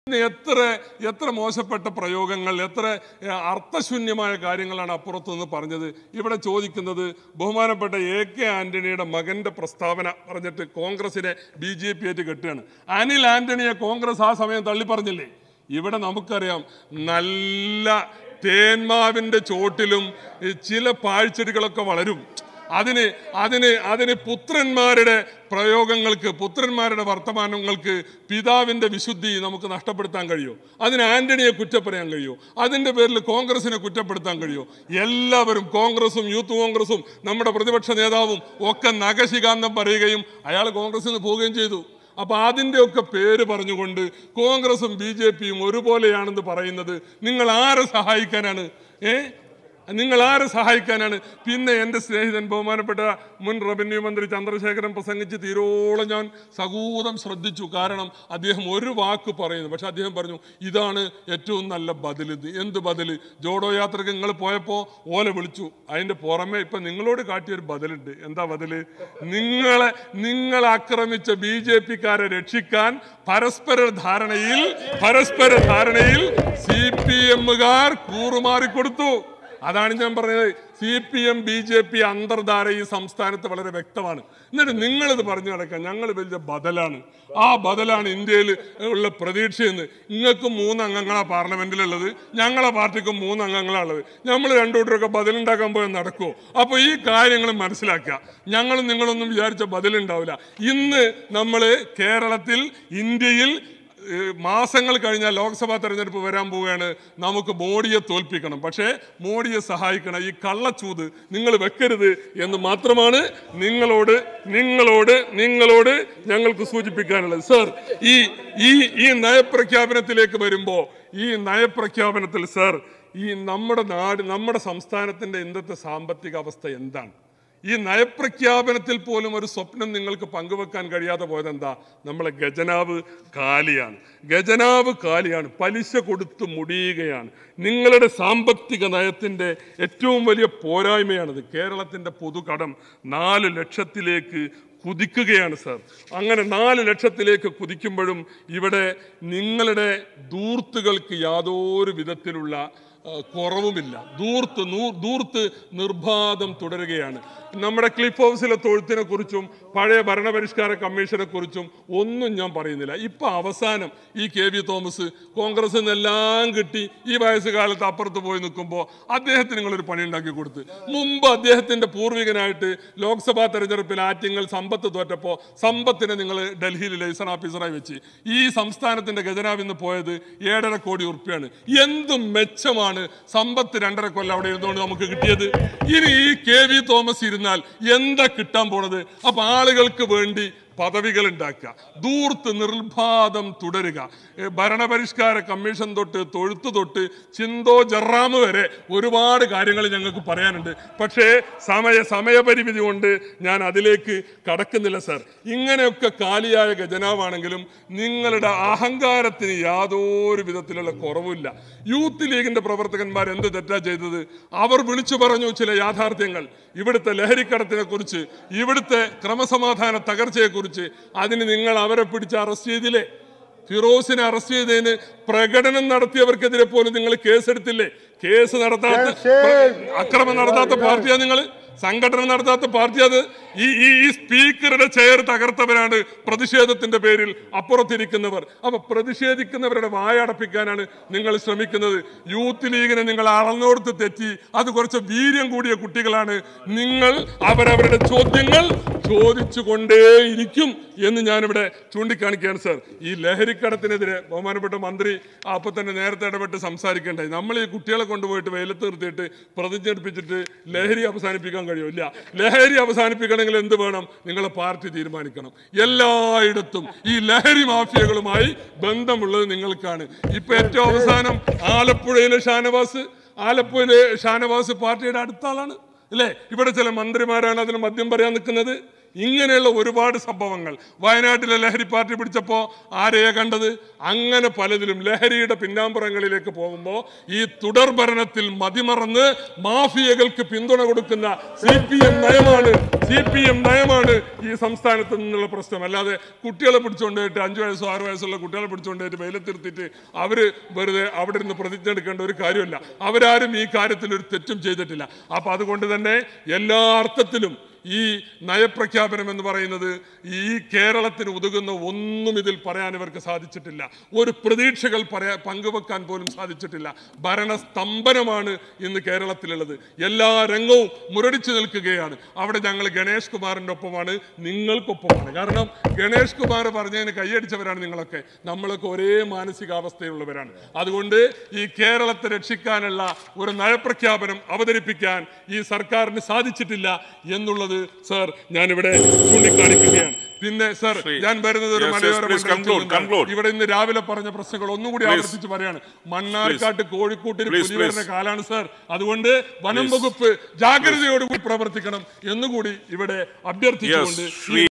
ഇന്ന് എത്ര എത്ര മോശപ്പെട്ട പ്രയോഗങ്ങൾ എത്ര ഏഹ്, അർത്ഥശൂന്യമായ കാര്യങ്ങളാണ് അപ്പുറത്തുനിന്ന് പറഞ്ഞത് ഇവിടെ ചോദിക്കുന്നത് ബഹുമാനപ്പെട്ട എ കെ ആന്റണിയുടെ മകന്റെ പ്രസ്താവന പറഞ്ഞിട്ട് കോൺഗ്രസിനെ ബി ജെ പി ആയിട്ട് കെട്ടുകയാണ് അനിൽ ആന്റണിയെ കോൺഗ്രസ് ആ സമയം തള്ളി പറഞ്ഞില്ലേ ഇവിടെ നമുക്കറിയാം നല്ല തേന്മാവിന്റെ ചോട്ടിലും ഈ ചില പാഴ്ചെടികളൊക്കെ വളരും അതിന് അതിന് അതിന് പുത്രന്മാരുടെ പ്രയോഗങ്ങൾക്ക് പുത്രന്മാരുടെ വർത്തമാനങ്ങൾക്ക് പിതാവിന്റെ വിശുദ്ധി നമുക്ക് നഷ്ടപ്പെടുത്താൻ കഴിയുമോ അതിന് ആന്റണിയെ കുറ്റപ്പറയാൻ കഴിയുമോ അതിന്റെ പേരിൽ കോൺഗ്രസിനെ കുറ്റപ്പെടുത്താൻ കഴിയുമോ എല്ലാവരും കോൺഗ്രസും യൂത്ത് കോൺഗ്രസും നമ്മുടെ പ്രതിപക്ഷ നേതാവും ഒക്കെ നഖശികാന്തം പറയുകയും അയാൾ കോൺഗ്രസിൽ നിന്ന് പോവുകയും ചെയ്തു അപ്പൊ അതിന്റെ ഒക്കെ പേര് പറഞ്ഞുകൊണ്ട് കോൺഗ്രസും ബി ജെ പിയും ഒരുപോലെയാണെന്ന് പറയുന്നത് നിങ്ങൾ ആരെ സഹായിക്കാനാണ് ഏ നിങ്ങൾ ആരെ സഹായിക്കാനാണ് പിന്നെ എൻ്റെ സ്നേഹിതൻ ബഹുമാനപ്പെട്ട മുൻ റവന്യൂ മന്ത്രി ചന്ദ്രശേഖരൻ പ്രസംഗിച്ച് തീരോളം ഞാൻ സകൂതം ശ്രദ്ധിച്ചു കാരണം അദ്ദേഹം ഒരു വാക്ക് പറയുന്നു പക്ഷെ അദ്ദേഹം പറഞ്ഞു ഇതാണ് ഏറ്റവും നല്ല ബദൽ ഇത് എന്ത് ബദൽ ജോഡോ യാത്രക്ക് നിങ്ങൾ പോയപ്പോൾ ഓല വിളിച്ചു അതിൻ്റെ പുറമെ ഇപ്പം നിങ്ങളോട് കാട്ടിയൊരു ബദലുണ്ട് എന്താ ബദല് നിങ്ങളെ നിങ്ങൾ ആക്രമിച്ച ബി ജെ പിക്കാരെ രക്ഷിക്കാൻ പരസ്പര ധാരണയിൽ പരസ്പര ധാരണയിൽ സി പി എമ്മുകാർ കൂറുമാറി കൊടുത്തു അതാണ് ഞാൻ പറഞ്ഞത് C P M B J P അന്തർധാര ഈ സംസ്ഥാനത്ത് വളരെ വ്യക്തമാണ് എന്നിട്ട് നിങ്ങളിത് പറഞ്ഞു നടക്കാം ഞങ്ങൾ വലിയ ബദലാണ് ആ ബദലാണ് ഇന്ത്യയിൽ ഉള്ള പ്രതീക്ഷയെന്ന് നിങ്ങൾക്ക് മൂന്ന് അംഗങ്ങളാണ് പാർലമെന്റിലുള്ളത് ഞങ്ങളെ പാർട്ടിക്കും മൂന്ന് അംഗങ്ങളാണ് ഉള്ളത് നമ്മൾ രണ്ടുകൂട്ടരൊക്കെ ബദലുണ്ടാക്കാൻ പോയാൽ നടക്കുമോ അപ്പോൾ ഈ കാര്യങ്ങൾ മനസ്സിലാക്കുക ഞങ്ങളും നിങ്ങളൊന്നും വിചാരിച്ച ബദലുണ്ടാവില്ല ഇന്ന് നമ്മൾ കേരളത്തിൽ ഇന്ത്യയിൽ ഏഹ് മാസങ്ങൾ കഴിഞ്ഞാൽ ലോക്സഭാ തെരഞ്ഞെടുപ്പ് വരാൻ പോവുകയാണ് നമുക്ക് മോഡിയെ തോൽപ്പിക്കണം പക്ഷേ മോഡിയെ സഹായിക്കണം ഈ കള്ളച്ചൂത് നിങ്ങൾ വെക്കരുത് എന്ന് മാത്രമാണ് നിങ്ങളോട് നിങ്ങളോട് നിങ്ങളോട് ഞങ്ങൾക്ക് സൂചിപ്പിക്കാനുള്ളത് സർ ഈ ഈ ഈ നയപ്രഖ്യാപനത്തിലേക്ക് വരുമ്പോൾ ഈ നയപ്രഖ്യാപനത്തിൽ സർ ഈ നമ്മുടെ നാട് നമ്മുടെ സംസ്ഥാനത്തിന്റെ ഇന്നത്തെ സാമ്പത്തിക അവസ്ഥ എന്താണ് ഈ നയപ്രഖ്യാപനത്തിൽ പോലും ഒരു സ്വപ്നം നിങ്ങൾക്ക് പങ്കുവെക്കാൻ കഴിയാതെ പോയത് എന്താ നമ്മളെ ഗജനാവ് കാലിയാണ് ഗജനാവ് കാലിയാണ് പലിശ കൊടുത്ത് മുടിയുകയാണ് നിങ്ങളുടെ സാമ്പത്തിക നയത്തിൻ്റെ ഏറ്റവും വലിയ പോരായ്മയാണിത് കേരളത്തിൻ്റെ പൊതുകടം നാല് ലക്ഷത്തിലേക്ക് കുതിക്കുകയാണ് സാർ അങ്ങനെ നാല് ലക്ഷത്തിലേക്ക് കുതിക്കുമ്പോഴും ഇവിടെ നിങ്ങളുടെ ദൂർത്തുകൾക്ക് യാതൊരു വിധത്തിലുള്ള ആ, കുറവുമില്ല ദൂർത്ത് നൂ- ദൂർത്ത് നിർബാധം തുടരുകയാണ് നമ്മുടെ ക്ലിഫ് ഹൗസിലെ തൊഴുത്തിനെ കുറിച്ചും പഴയ ഭരണപരിഷ്കാര കമ്മീഷനെ കുറിച്ചും ഒന്നും ഞാൻ പറയുന്നില്ല ഇപ്പൊ അവസാനം ഈ കെ വി തോമസ് കോൺഗ്രസ് നിന്നെല്ലാം കിട്ടി ഈ വയസ്സുകാലത്ത് അപ്പുറത്ത് പോയി നിൽക്കുമ്പോൾ അദ്ദേഹത്തിന് നിങ്ങളൊരു പണി ഉണ്ടാക്കി കൊടുത്ത് മുമ്പ് അദ്ദേഹത്തിന്റെ പൂർവികനായിട്ട് ലോക്സഭാ തെരഞ്ഞെടുപ്പിൽ ആറ്റിങ്ങൽ സമ്പത്ത് തോറ്റപ്പോൾ സമ്പത്തിനെ നിങ്ങൾ ഡൽഹിയിൽ ലൈസൺ ഓഫീസറായി വെച്ച് ഈ സംസ്ഥാനത്തിന്റെ ഖജനാവിൽ നിന്ന് പോയത് ഏഴര കോടി ഉറുപ്പ്യാണ് എന്തും മെച്ചമാണ് സമ്പത്ത് രണ്ടര കൊല്ലം അവിടെ ഇരുന്നുകൊണ്ട് നമുക്ക് കിട്ടിയത് ഇനി ഈ കെ വി തോമസ് ഇരുന്നാൽ എന്താ കിട്ടാൻ പോണത് അപ്പൊ ആളുകൾക്ക് വേണ്ടി പദവികൾ ഉണ്ടാക്കുക ദൂർത്ത് നിർബാധം തുടരുക ഏ, ഭരണപരിഷ്കാര കമ്മീഷൻ തൊട്ട് തൊഴുത്ത് തൊട്ട് ചിന്തോ ജറാമ് വരെ ഒരുപാട് കാര്യങ്ങൾ ഞങ്ങൾക്ക് പറയാനുണ്ട് പക്ഷേ സമയ സമയപരിമിതി കൊണ്ട് ഞാൻ അതിലേക്ക് കടക്കുന്നില്ല സാർ ഇങ്ങനെയൊക്കെ കാലിയായ ഖജനാവാണെങ്കിലും നിങ്ങളുടെ അഹങ്കാരത്തിന് യാതൊരു വിധത്തിലുള്ള കുറവില്ല യൂത്ത് ലീഗിന്റെ പ്രവർത്തകന്മാർ എന്ത് തെറ്റാ ചെയ്തത് അവർ വിളിച്ചു പറഞ്ഞു ചില യാഥാർത്ഥ്യങ്ങൾ ഇവിടുത്തെ ലഹരിക്കടത്തിനെ കുറിച്ച് ഇവിടുത്തെ ക്രമസമാധാന തകർച്ചയെ കുറിച്ച് അതിന് നിങ്ങൾ അവരെ പിടിച്ച് അറസ്റ്റ് ചെയ്തില്ലേ ഫിറോസിനെ അറസ്റ്റ് ചെയ്തതിന് പ്രകടനം നടത്തിയവർക്കെതിരെ പോലും നിങ്ങൾ കേസെടുത്തില്ലേ കേസ് നടത്താത്ത അക്രമം നടത്താത്ത പാർട്ടിയാ നിങ്ങൾ സംഘടന നടത്താത്ത പാർട്ടി അത് ഈ ഈ ഈ സ്പീക്കറുടെ ചെയർ തകർത്തവരാണ് പ്രതിഷേധത്തിന്റെ പേരിൽ അപ്പുറത്തിരിക്കുന്നവർ അപ്പൊ പ്രതിഷേധിക്കുന്നവരുടെ വായടപ്പിക്കാനാണ് നിങ്ങൾ ശ്രമിക്കുന്നത് യൂത്ത് ലീഗിനെ നിങ്ങൾ അളന്നോടത്ത് തെറ്റി അത് കുറച്ച് വീര്യം കൂടിയ കുട്ടികളാണ് നിങ്ങൾ അവരവരുടെ ചോദ്യങ്ങൾ ചോദിച്ചു കൊണ്ടേയിരിക്കും എന്ന് ഞാനിവിടെ ചൂണ്ടിക്കാണിക്കുകയാണ് സാർ ഈ ലഹരിക്കടത്തിനെതിരെ ബഹുമാനപ്പെട്ട മന്ത്രി അപ്പൊ തന്നെ നേരത്തെ ഇടപെട്ട് സംസാരിക്കേണ്ടായി നമ്മൾ ഈ കുട്ടികളെ കൊണ്ടുപോയിട്ട് വെയിലത്ത് നിർത്തിയിട്ട് പ്രതിജ്ഞ എടുപ്പിച്ചിട്ട് ലഹരി അവസാനിപ്പിക്കാൻ കഴിയില്ല ലഹരി അവസാനിപ്പിക്കണമെങ്കിൽ എന്ത് വേണം നിങ്ങളെ പാർട്ടി തീരുമാനിക്കണം എല്ലായിടത്തും ഈ ലഹരി മാഫിയകളുമായി ബന്ധമുള്ളത് നിങ്ങൾക്കാണ് ഇപ്പൊ ഏറ്റവും അവസാനം ആലപ്പുഴയിലെ ഷാനവാസ് ആലപ്പുഴയിലെ ഷാനവാസ് പാർട്ടിയുടെ അടുത്ത ആളാണ് അല്ലേ ഇവിടെ ചില മന്ത്രിമാരാണ് അതിന് മദ്യം പറയാൻ നിൽക്കുന്നത് ഇങ്ങനെയുള്ള ഒരുപാട് സംഭവങ്ങൾ വയനാട്ടിലെ ലഹരി പാർട്ടി പിടിച്ചപ്പോൾ ആരെയാ കണ്ടത് അങ്ങനെ പലതിലും ലഹരിയുടെ പിന്നാമ്പുറങ്ങളിലേക്ക് പോകുമ്പോൾ ഈ തുടർ ഭരണത്തിൽ മതിമറന്ന് മാഫിയകൾക്ക് പിന്തുണ കൊടുക്കുന്ന സി പി എം നയമാണ് സി പി എം നയമാണ് ഈ സംസ്ഥാനത്ത് നിന്നുള്ള പ്രശ്നം അല്ലാതെ കുട്ടികളെ പിടിച്ചുകൊണ്ടുപോയിട്ട് അഞ്ചു വയസ്സോ ആറു വയസ്സുള്ള കുട്ടികളെ പിടിച്ചുകൊണ്ടുപോയിട്ട് വെയിലത്തിരുത്തിയിട്ട് അവര് വെറുതെ അവിടെ ഇരുന്ന് പ്രതിജ്ഞ എടുക്കേണ്ട ഒരു കാര്യമല്ല അവരാരും ഈ കാര്യത്തിൽ ഒരു തെറ്റും ചെയ്തിട്ടില്ല അപ്പൊ അതുകൊണ്ട് തന്നെ എല്ലാ അർത്ഥത്തിലും ഈ നയപ്രഖ്യാപനം എന്ന് പറയുന്നത് ഈ കേരളത്തിന് ഉതകുന്ന ഒന്നും ഇതിൽ പറയാൻ ഇവർക്ക് സാധിച്ചിട്ടില്ല ഒരു പ്രതീക്ഷകൾ പറയാ പങ്കുവെക്കാൻ പോലും സാധിച്ചിട്ടില്ല ഭരണസ്തംഭനമാണ് ഇന്ന് കേരളത്തിലുള്ളത് എല്ലാ രംഗവും മുരടിച്ചു നിൽക്കുകയാണ് അവിടെ ഞങ്ങൾ ഗണേഷ് കുമാറിന്റെ ഒപ്പമാണ് നിങ്ങൾക്കൊപ്പമാണ് കാരണം ഗണേഷ് കുമാർ പറഞ്ഞതിന് കൈയടിച്ചവരാണ് നിങ്ങളൊക്കെ നമ്മളൊക്കെ ഒരേ മാനസികാവസ്ഥയുള്ളവരാണ് അതുകൊണ്ട് ഈ കേരളത്തെ രക്ഷിക്കാനുള്ള ഒരു നയപ്രഖ്യാപനം അവതരിപ്പിക്കാൻ ഈ സർക്കാരിന് സാധിച്ചിട്ടില്ല എന്നുള്ളത് സർ ഞാനിവിടെ ചൂണ്ടിക്കാണിക്കുകയാണ് പിന്നെ സർ ഞാൻ വരുന്നത് ഒരു Yes, yes, മലയോര please മണ്ഡലത്തിൽ conclude, നിന്നാണ്. conclude. ഇവിടെ ഇന്ന് രാവിലെ പറഞ്ഞ പ്രശ്നങ്ങൾ ഒന്നുകൂടി Please. ആവർത്തിച്ച് പറയാണ് മണ്ണാർക്കാട്ട് കോഴിക്കോട്ടിന് Please, പുലി വരുന്ന please. കാലാണ് സർ അതുകൊണ്ട് വനം Please. വകുപ്പ് ജാഗ്രതയോടുകൂടി പ്രവർത്തിക്കണം എന്നുകൂടി ഇവിടെ അഭ്യർത്ഥിച്ചുകൊണ്ട് ശ്രീ